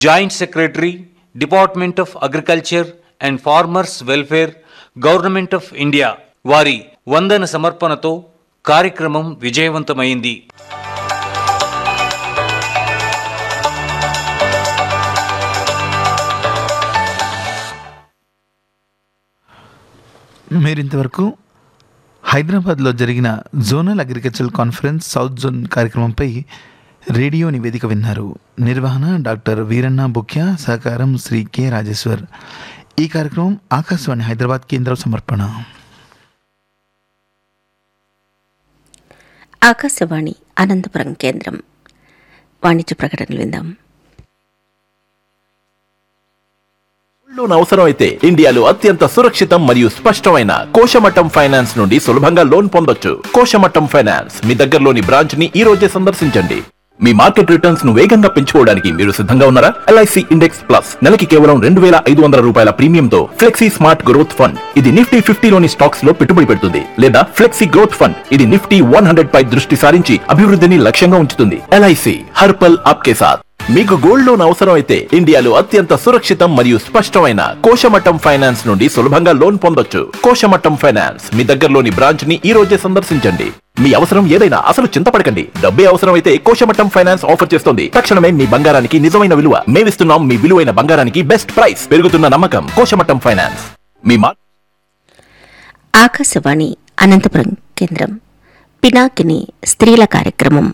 joint secretary department of agriculture and farmers welfare government of India వారి వందన సమర్పణతో కార్యక్రమం విజయవంతమైంది మీరింతవరకు హైదరాబాద్లో జరిగిన zonal agricultural conference south zone కార్యక్రమంపై రేడియో నివేదిక విన్నారు నిర్వహణ డాక్టర్ వీరన్న బుక్యా సహకారం శ్రీ కె రాజేశ్వర్ ఈ కార్యక్రమం ఆకాశవాణి హైదరాబాద్ కేంద్రం సమర్పణ ఆకాశవాణి అనంతపురం కేంద్రం వాణిజ్య ప్రకటనలు విందాం లోన్ అవసరం అయితే ఇండియాలో అత్యంత సురక్షితం మరియు స్పష్టమైన కోశమట్టం ఫైనాన్స్ నుండి సులభంగా లోన్ పొందొచ్చు కోశమట్టం ఫైనాన్స్ మీ దగ్గరలోని బ్రాంచ్ ని ఈ రోజే సందర్శించండి మీ మార్కెట్ రిటర్న్స్ ను వేగంగా పెంచుకోవడానికి మీరు సిద్ధంగా ఉన్నారా ఎల్ఐసి ఇండెక్స్ ప్లస్ నెలకి కేవలం రెండు వేల ఐదు వందల రూపాయల ప్రీమియంతో ఫ్లెక్సీ స్మార్ట్ గ్రోత్ ఫండ్ ఇది నిఫ్టీ ఫిఫ్టీలోని స్టాక్స్ లో పెట్టుబడి పెడుతుంది లేదా ఫ్లెక్సీ గ్రోత్ ఫండ్ ఇది నిఫ్టీ వన్ హండ్రెడ్ పై దృష్టి సారించి అభివృద్ధిని లక్ష్యంగా ఉంచుతుంది ఎల్ఐసి హర్పల్ ఆప్కే సాత్ మీకు గోల్డ్ లోన్ అవసరం అయితే ఇండియాలో అత్యంత సురక్షితం మరియు స్పష్టమైన కోశమట్టం ఫైనాన్స్ నుండి సులభంగా లోన్ పొందొచ్చు కోశమట్టం ఫైనాన్స్ మీ దగ్గరలోని బ్రాంచ్ ని ఈ రోజే సందర్శించండి మీ అవసరం ఏదైనా అసలు చింతపడకండి డబ్బే అవసరం అయితే కోశమట్టం ఫైనాన్స్ ఆఫర్ చేస్తుంది తక్షణమే మీ బంగారానికి నిజమైన విలువ మేమిస్తున్నాం మీ విలువైన బంగారానికి బెస్ట్ ప్రైస్ పెరుగుతున్న నమ్మకం కోశమట్టం ఫైనాన్స్ మీ మా ఆకాశవాణి అనంతపురం కేంద్రం పినాకిని స్త్రీల కార్యక్రమం